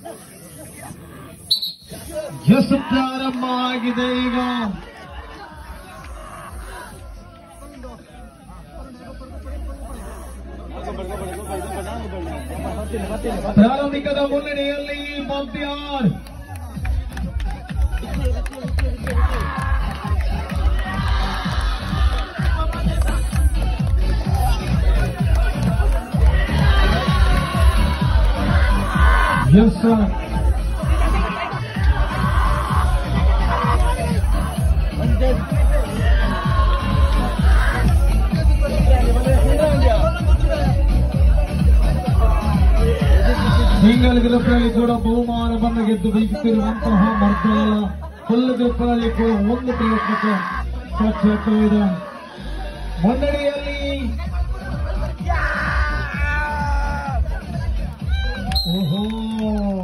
S ಪ್ರಾರಂಭ ಆಗಿದೆ ಈಗ ಪ್ರಾರಂಭಿಕದ ಮುನ್ನಡೆಯಲ್ಲಿ ಬಾಬ್ಯಾರ್ ಎಸ್ ಸಿಂಗಲ್ ಗ್ರೂಪ್ನಲ್ಲಿ ಕೂಡ ಬಹುಮಾನವನ್ನು ಗೆದ್ದು ಬೀಗುತ್ತಿರುವಂತಹ ಮರ್ದಲ್ಲ ಫುಲ್ ಗ್ರೂಪ್ನಲ್ಲಿ ಕೂಡ ಒಂದು ಪ್ರಯತ್ನಕ್ಕೆ ಸಾಕ್ಷಾತ್ವವಿದೆ ಮುನ್ನಡೆಯಲ್ಲಿ ಓಹೋ